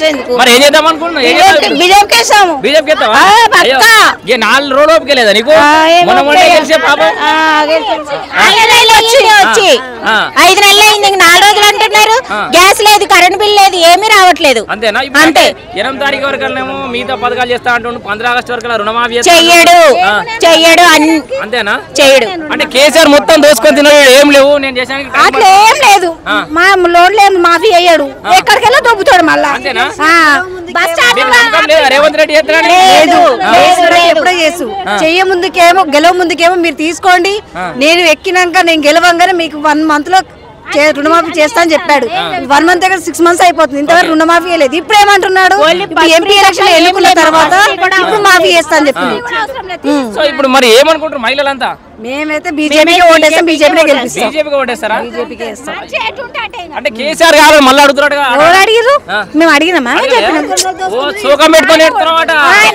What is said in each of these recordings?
Waste ఎందుకు మరి ఏం చేద్దాం అనుకుంటున్నావు ఏం చేద్దాం బీజేపీకి వేసాము బీజేపీ ఎత్తావా ఆ, పక్కా. అయ్యో, ఏ నాలుగు రోజులు ఓపిక లేదా నీకు ఆ, ఏం మొన్న మొన్న ఓపిక? గెలిచే పాపం ఆ, గెలిచాము. ఐదు నెలలు వచ్చింది వచ్చి ఆ. ఐదు నెలలు అయింది ఇంక నాలుగు రోజులు అంటున్నారు ఆ. గ్యాస్ లేదు కరెంట్ బిల్ లేదు ఏమీ రావట్లేదు అంతేనా ఇప్పుడు అంతే. అంటే ఎనిమిది తారీఖు వరకు ఏమో మిగతా పథకాలు చేస్తా అంటుండు పంద్ర ఆగస్టు వరకు రుణమాఫీ చేస్తా చెయ్యడు ఆ. చెయ్యడు అన్ని అంతేనా చెయ్యడు అంటే కేసీఆర్ మొత్తం దోసుకొని తిన్నాడు ఏం లేవు నేను చేసానికి టైం అట్లా ఏం లేదు ఆ. మా లోన్లు ఏం మాఫీ అయ్యాడు ఎక్కడికెళ్ళా దొబ్బుతాడు మళ్ళా అంతేనా? ఆ. బస్ స్టాండ్ మీకు నమ్మకం లేదా రేవంత్ రెడ్డి చేస్తాడని? లేదు ఆ. లేదు, లేదు. ఎప్పుడో చేసు చెయ్య ముందుకేమో గెలవ ముందుకేమో మీరు తీసుకోండి నేను ఎక్కినాక నేను గెలవంగానే మీకు వన్ మంత్ లో చే- రుణమాఫీ చేస్తా అని చెప్పాడు వన్ మంత్ దగ్గర సిక్స్ మంత్స్ అయిపోతుంది ఇంతవరకు రుణమాఫీ లేదు ఇప్పుడు ఏమంటున్నాడు ఎంపీ ఎలక్షన్ ఎన్నుకున్న తర్వాత ఇప్పుడు మాఫీ చేస్తా అని చెప్పింది సో ఇప్పుడు మరి ఏమనుకుంటారు మహిళలంతా మేమైతే బీజేపీకి ఓటేస్తాం బీజేపీనే గెలిపిస్తాం బీజేపీకి ఓటేస్తారా బీజేపీకి వేస్తాం అంటే కేసీఆర్ కాదు మళ్ళీ అడుగుతున్నాడు ఎవరు అడిగిర్రు మేము అడిగినామా చెప్పినాం ఓ సూకం పెట్టుకొని ఎడుతున్నావట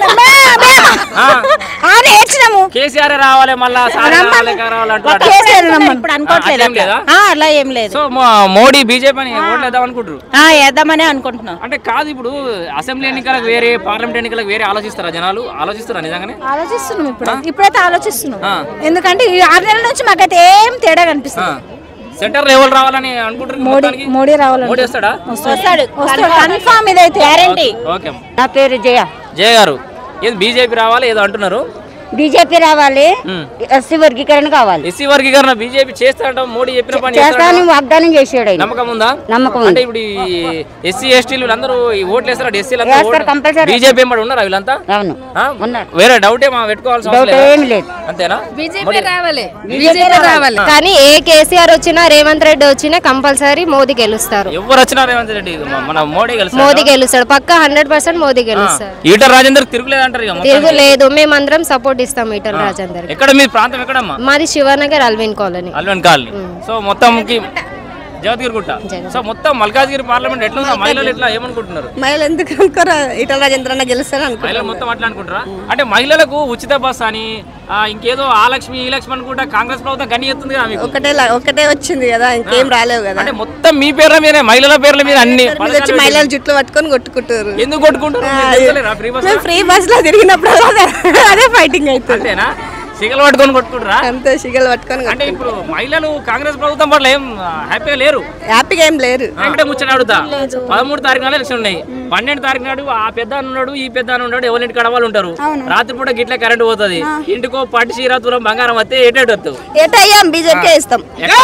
ఆయన ఏడ్చినాము కేసీఆర్ రావాలి మళ్ళా సార్ రావాలి ఇంకా రావాలి అంటున్నాడు. కేసీఆర్ రమ్మని ఇప్పుడు అనుకోవట్లేదు అట్లేం లేదా? ఆ, అలా ఏం లేదు సో మో- మోడీ బీజేపీ అని ఓట్లేద్దాం అనుకుంటారు ఆ, వేద్దామనే అనుకుంటున్నాం అంటే కాదు ఇప్పుడు అసెంబ్లీ ఎన్నికలకు వేరే పార్లమెంట్ ఎన్నికలకు వేరే ఆలోచిస్తారా జనాలు ఆలోచిస్తారా నిజంగానే ఆలోచిస్తున్నాం ఇప్పుడు ఇప్పుడైతే ఆలోచిస్తున్నాం ఆ. ఎందుకంటే ఈ ఆరు నెలల నుంచి మాకైతే ఏం తేడా కనిపిస్తుంది సెంటర్ లో ఎవరు రావాలని అనుకుంటారు మోడీ మొత్తానికి? మోడీ రావాలని మోడీ వస్తాడా వస్తాడు వస్తాడు కన్ఫామ్ ఇదైతే గ్యారంటీ ఓకే నా పేరు జయ జయ గారు ఏది బీజేపీ రావాలి ఏదో అంటున్నారు బీజేపీ రావాలి ఉమ్. ఎస్సీ వర్గీకరణ కావాలి ఎస్సీ వర్గీకరణ బీజేపీ చేస్తాడంట మోడీ చెప్పిన పని చేస్తానని చేస్తాడంట. వాగ్దానం చేసాడు ఆయన నమ్మకం ఉందా నమ్మకం అంటే ఉంది ఇప్పుడు ఎస్సీ ఎస్టీలు అందరూ ఈ ఓట్లు వేస్తారు ఎస్సీలు వేస్తారు, compulsory. బీజేపీ ఎంబడి ఉన్నారా వీళ్ళంతా అవును ఆ? ఉన్నారు వేరే డౌట్ ఏమా పెట్టుకోవాల్సిన అవసరం డౌట్ లేదా? ఏమి లేదు అంతేనా బీజేపీ రావాలి బీజేపీ రావాలి కానీ ఏ కేసీఆర్ వచ్చినా రేవంత్ రెడ్డి వచ్చినా కంపల్సరీ మోదీ గెలుస్తారు ఎవరు వచ్చినా రేవంత్ రెడ్డి మ- మన మోడీ కలిసి మోదీ గెలుస్తాడు పక్క హండ్రెడ్ పర్సెంట్ మోదీ గెలుస్తాడు ఈటర్ రాజేందర్ తిరుగులేదు అంటారు ఇక మొత్తానికి. తిరుగు లేదు మేమందరం సపోర్ట్ ఇస్తాం ఈటల రాజేందర్ ఎక్కడ మీ ప్రాంతం ఎక్కడమ్మా మాది Shivanagar Allwyn colony Allwyn colony so మొత్తం జగద్గిరి గుట్ట సో మొత్తం మల్కాజ్గిరి పార్లమెంట్ ఎట్లా ఉందా మహిళలు ఎట్లా ఏమనుకుంటున్నారు మహిళలు ఎందుకు అనుకోరా ఈటల రాజేంద్ర అన్న గెలుస్తాను అనుకో మహిళలు మొత్తం అట్లా అనుకుంటారా అంటే మహిళలకు ఉచిత బస్ అని ఆ, ఇంకేదో ఆ లక్ష్మి ఈ లక్ష్మి అనుకుంటా కాంగ్రెస్ ప్రభుత్వం గని ఎత్తుంది కదా మీకు ఒకటే లా- ఒకటే వచ్చింది కదా ఇంకేం రాలేవు కదా అంటే మొత్తం మీ పేర్ల మీదే మహిళల పేర్ల మీద అన్ని మీద వచ్చి పథకాలు మహిళల జుట్లు పట్టుకొని కొట్టుకుంటారు ఎందుకు కొట్టుకుంటారు మీకు తెలుస్తలేదా ఫ్రీ బస్ మేము ఫ్రీ బస్ లో తిరిగినప్పుడు అదే- అదే ఫైటింగ్ అవుతుంది అంతేనా సిగలు పట్టుకొని కొట్టుకుంటారా అంతే సిగలు పట్టుకొని అంటే ఇప్పుడు మహిళలు కాంగ్రెస్ ప్రభుత్వం పట్ల ఏం హ్యాపీగా లేరు హ్యాపీగా ఏం లేరు అంటే ముచ్చట అడుగుతా పదమూడు తారీఖు నాడు ఎలక్షన్ ఉన్నాయి పన్నెండు తారీఖు నాడు ఆ పెద్ద అని ఉన్నాడు ఈ పెద్ద అని ఉన్నాడు ఎవరింటి కడవాళ్ళు ఉంటారు రాత్రి పూట గిట్ల కరెంట్ పోతుంది ఇంటికో పట్టు చీర తులం బంగారం వస్తే ఏటేటు వస్తావు ఏటయ్యాం బీజేపీ ఇస్తాం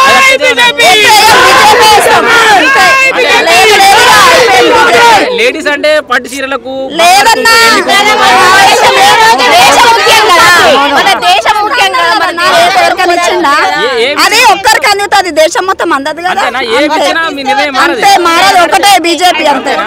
లేడీస్ అంటే పట్టు చీరలకు లేదన్నా దేశం ముఖ్యం కదా మన దేశం ముఖ్యం కదా మరి ఎవరికైనా ఇచ్చిందా? ఏ- ఏ- అదే ఒక్కరికి అందుతుంది దేశం మొత్తం అందదు కదా అంతేనా? ఏమి ఇచ్చినా మీ నిర్ణయం మారదు. అంతే మారదు ఒకటే బీజేపీ అంతే